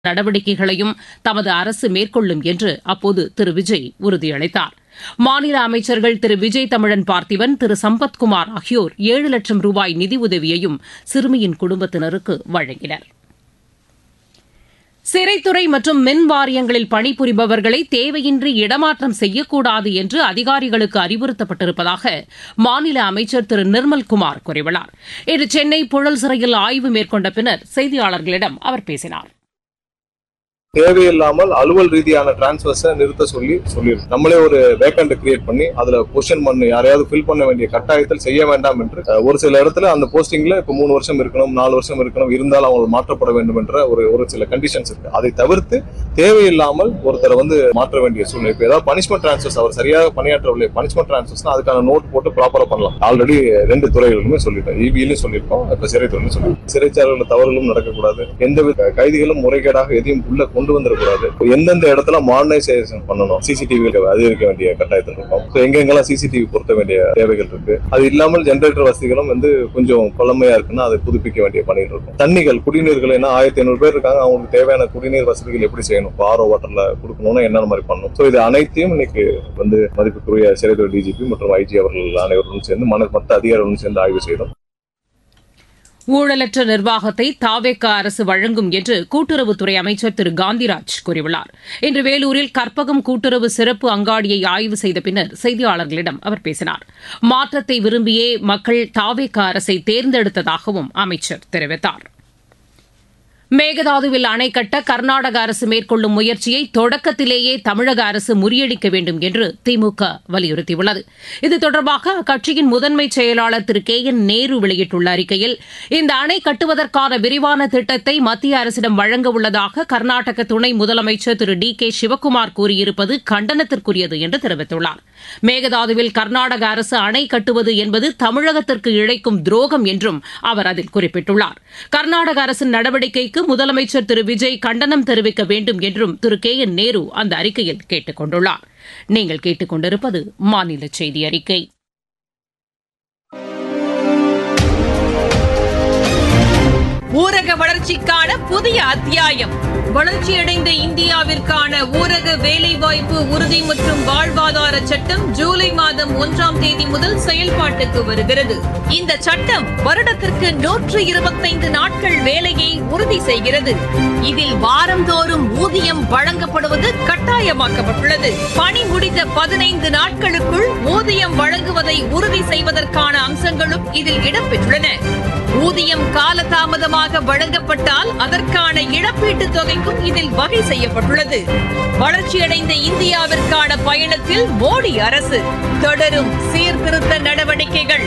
நடவடிக்கைகளையும் தமது அரசு மேற்கொள்ளும் என்று அப்போது திரு விஜய் உறுதியளித்தார் மாநில அமைச்சர்கள் திரு விஜய் தமிழன் பார்த்திபன் திரு சம்பத்குமார் ஆகியோர் ஏழு லட்சம் ரூபாய் நிதியுதவியையும் சிறுமியின் குடும்பத்தினருக்கு வழங்கினர் சிறைத்துறை மற்றும் மின் வாரியங்களில் பணிபுரிபவர்களை தேவையின்றி இடமாற்றம் செய்யக்கூடாது என்று அதிகாரிகளுக்கு அறிவுறுத்தப்பட்டிருப்பதாக மாநில அமைச்சர் திரு நிர்மல்குமார் கூறியுள்ளார் இன்று சென்னை புழல் சிறையில் ஆய்வு மேற்கொண்ட பின்னர் செய்தியாளர்களிடம் அவர் பேசினார் தேவையில்லாமல் அலுவல் ரீதியான டிரான்ஸ்பர்ஸை நிறுத்த சொல்லி சொல்லியிருக்கு நம்மளே ஒரு வேக்கண்ட் கிரியேட் பண்ணி அதுல பொசிஷன் பண்ணி யாரையாவது ஃபில் பண்ண வேண்டிய கட்டாயத்தில் செய்ய வேண்டாம் என்று அஹ், ஒரு சில இடத்துல அந்த போஸ்டிங்ல இப்ப மூணு வருஷம் இருக்கணும் நாலு வருஷம் இருக்கணும் இருந்தால் அவங்க மாற்றப்பட வேண்டும் என்ற ஒரு ஒரு சில கண்டிஷன்ஸ் இருக்கு அதை தவிர்த்து தேவையில்லாமல் ஒருத்தரை வந்து மாற்ற வேண்டிய சூழ்நிலை இப்ப ஏதாவது பனிஷ்மெண்ட் டிரான்ஸ்ஃபர்ஸ் அவர் சரியாக பணியாற்றவில்லை பனிஷ்மெண்ட் டிரான்ஸ்ஃபர்ஸ் அதுக்கான நோட் போட்டு ப்ராப்பரா பண்ணலாம் ஆல்ரெடி ரெண்டு துறைகளுமே சொல்லிட்டோம் இபியிலும் சொல்லியிருக்கோம் இப்ப சிறைத்துறையிலும் சொல்லியிருக்கோம் சிறைச்சாலைகள் தவறுகளும் நடக்கக்கூடாது எந்தவித கைதிகளும் முறைகேடாக எதையும் உள்ள கொண்டு வந்துடக்கூடாது எந்தெந்த இடத்துல மாடர்னைசேஷன் பண்ணணும் சிசிடிவி அதிகரிக்க வேண்டிய கட்டாயத்தில் இருக்கும் So எங்கெங்கெல்லாம் சிசிடிவி பொருத்த வேண்டிய தேவைகள் இருக்கு அது இல்லாமல் ஜெனரேட்டர் வசதிகளும் வந்து கொஞ்சம் பழமையா இருக்குன்னா அதை புதுப்பிக்க வேண்டிய பணிகள் இருக்கும் தண்ணிகள் குடிநீர்கள் ஏன்னா ஆயிரத்தி ஐநூறு பேர் இருக்காங்க அவங்களுக்கு தேவையான குடிநீர் வசதிகள் எப்படி செய்யணும் இப்போ ஆரோ வாட்டர்ல கொடுக்கணும்னா என்னென்ன மாதிரி பண்ணணும் ஸோ இது அனைத்தையும் இன்னைக்கு வந்து மதிப்புக்குரிய சிறைத்துறை டிஜிபி மற்றும் ஐஜி அவர்கள் அனைவரும் சேர்ந்து மன மற்ற அதிகாரிகளும் சேர்ந்து ஆய்வு செய்தோம் ஊழலற்ற நிர்வாகத்தை தாவேக அரசு வழங்கும் என்று கூட்டுறவுத்துறை அமைச்சர் திரு காந்திராஜ் கூறியுள்ளார் இன்று வேலூரில் கற்பகம் கூட்டுறவு சிறப்பு அங்காடியை ஆய்வு செய்த பின்னர் செய்தியாளர்களிடம் அவர் பேசினார் மாற்றத்தை விரும்பியே மக்கள் தாவேக அரசை தேர்ந்தெடுத்ததாகவும் அமைச்சர் தெரிவித்தார் மேகதாதுவில் அணை கட்ட கர்நாடக அரசு மேற்கொள்ளும் முயற்சியை தொடக்கத்திலேயே தமிழக அரசு முறியடிக்க வேண்டும் என்று திமுக வலியுறுத்தியுள்ளது இது தொடர்பாக அக்கட்சியின் முதன்மை செயலாளர் திரு கே என் நேரு வெளியிட்டுள்ள அறிக்கையில் இந்த அணை கட்டுவதற்கான விரிவான திட்டத்தை மத்திய அரசிடம் வழங்க உள்ளதாக கர்நாடக துணை முதலமைச்சர் திரு டி கே சிவக்குமார் கூறியிருப்பது கண்டனத்திற்குரியது என்று தெரிவித்துள்ளார் மேகதாதுவில் கர்நாடக அரசு அணை கட்டுவது என்பது தமிழகத்திற்கு இழைக்கும் துரோகம் என்றும் அவர் அதில் குறிப்பிட்டுள்ளார் கர்நாடக அரசின் நடவடிக்கைக்கு முதலமைச்சர் திரு விஜய் கண்டனம் தெரிவிக்க வேண்டும் என்றும் திரு கே என் நேரு அந்த அறிக்கையில் கேட்டுக் கொண்டுள்ளார் நீங்கள் கேட்டுக் கொண்டிருப்பது மாநில செய்தி அறிக்கை ஊரக வளர்ச்சிக்கான புதிய அத்தியாயம் வளர்ச்சியடைந்த இந்தியாவிற்கான ஊரக வேலைவாய்ப்பு உறுதி மற்றும் வாழ்வாதார சட்டம் ஜூலை மாதம் ஒன்றாம் தேதி முதல் செயல்பாட்டுக்கு வருகிறது இந்த சட்டம் வருடத்திற்கு நூற்று இருபத்தைந்து நாட்கள் வேலையை உறுதி செய்கிறது இதில் வாரந்தோறும் ஊதியம் வழங்கப்படுவது கட்டாயமாக்கப்பட்டுள்ளது பணி முடிந்த பதினைந்து நாட்களுக்குள் ஊதியம் வழங்குவதை உறுதி செய்வதற்கான அம்சங்களும் இதில் இடம்பெற்றுள்ளன ஊதியம் காலதாமதமாக வழங்கப்பட்டால் அதற்கான இழப்பீட்டுத் தொகைக்கும் இதில் வகை செய்யப்பட்டுள்ளது வளர்ச்சியடைந்த இந்தியாவிற்கான பயணத்தில் மோடி அரசு தொடரும் சீர்திருத்த நடவடிக்கைகள்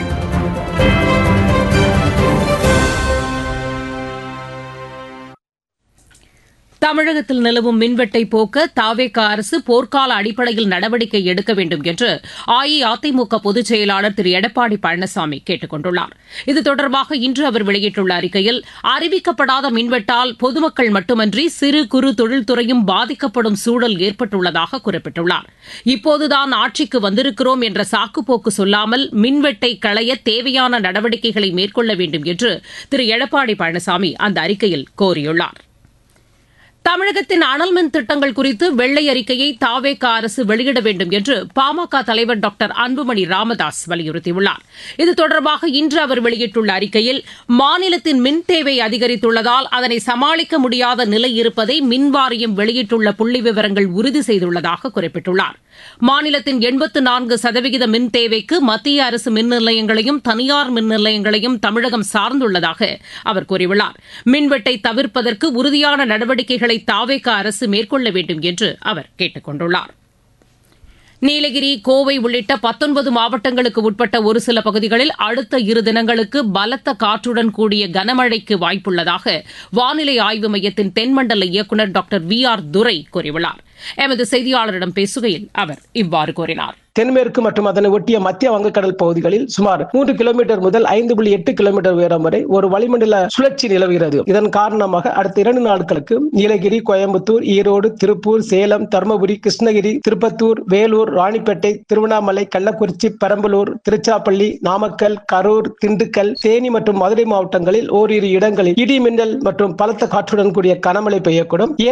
தமிழகத்தில் நிலவும் மின்வெட்டை போக்க தாவேக அரசு போர்க்கால அடிப்படையில் நடவடிக்கை எடுக்க வேண்டும் என்று அஇஅதிமுக பொதுச் செயலாளர் திரு எடப்பாடி பழனிசாமி கேட்டுக் கொண்டுள்ளார் இது தொடர்பாக இன்று அவர் வெளியிட்டுள்ள அறிக்கையில் அறிவிக்கப்படாத மின்வெட்டால் பொதுமக்கள் மட்டுமன்றி சிறு குறு தொழில்துறையும் பாதிக்கப்படும் சூழல் ஏற்பட்டுள்ளதாக குறிப்பிட்டுள்ளார் இப்போதுதான் ஆட்சிக்கு வந்திருக்கிறோம் என்ற சாக்குப்போக்கு சொல்லாமல் மின்வெட்டை களைய தேவையான நடவடிக்கைகளை மேற்கொள்ள வேண்டும் என்று திரு எடப்பாடி பழனிசாமி அந்த அறிக்கையில் கோரியுள்ளார் தமிழகத்தின் அனல் மின் திட்டங்கள் குறித்து வெள்ளை அறிக்கையை தாவேக அரசு வெளியிட வேண்டும் என்று பாமக தலைவர் டாக்டர் அன்புமணி ராமதாஸ் வலியுறுத்தியுள்ளார் இது தொடர்பாக இன்று அவர் வெளியிட்டுள்ள அறிக்கையில் மாநிலத்தின் மின் தேவை அதிகரித்துள்ளதால் அதனை சமாளிக்க முடியாத நிலை இருப்பதை மின் வாரியம் வெளியிட்டுள்ள புள்ளி விவரங்கள் உறுதி செய்துள்ளதாக குறிப்பிட்டுள்ளார் மாநிலத்தின் எண்பத்து நான்கு சதவிகித மின் தேவைக்கு மத்திய அரசு மின் நிலையங்களையும் தனியார் மின் நிலையங்களையும் தமிழகம் சார்ந்துள்ளதாக அவர் கூறியுள்ளார் மின்வெட்டை தவிர்ப்பதற்கு உறுதியான நடவடிக்கைகளை தாவேக அரசு மேற்கொள்ள வேண்டும் என்று அவர் கேட்டுக் கொண்டுள்ளார் நீலகிரி கோவை உள்ளிட்ட பத்தொன்பது மாவட்டங்களுக்கு உட்பட்ட ஒரு சில பகுதிகளில் அடுத்த இரு தினங்களுக்கு பலத்த காற்றுடன் கூடிய கனமழைக்கு வாய்ப்புள்ளதாக வானிலை ஆய்வு மையத்தின் தென்மண்டல இயக்குநர் டாக்டர் வி ஆர் துரை கூறியுள்ளார் எமது செய்தியாளரிடம் பேசுகையில் அவர் இவ்வாறு கூறினார் தென்மேற்கு மற்றும் அதனை ஒட்டிய மத்திய வங்கக்கடல் பகுதிகளில் சுமார் மூன்று கிலோமீட்டர் முதல் ஐந்து புள்ளி எட்டு கிலோமீட்டர் உயரம் வரை ஒரு வளிமண்டல சுழற்சி நிலவுகிறது இதன் காரணமாக அடுத்த இரண்டு நாட்களுக்கு நீலகிரி கோயம்புத்தூர் ஈரோடு திருப்பூர் சேலம் தருமபுரி கிருஷ்ணகிரி திருப்பத்தூர் வேலூர் ராணிப்பேட்டை திருவண்ணாமலை கள்ளக்குறிச்சி பெரம்பலூர் திருச்சாப்பள்ளி நாமக்கல் கரூர் திண்டுக்கல் தேனி மற்றும் மதுரை மாவட்டங்களில் ஓரிரு இடங்களில் இடி மின்னல் மற்றும் பலத்த காற்றுடன் கூடிய கனமழை பெய்யக்கூடும்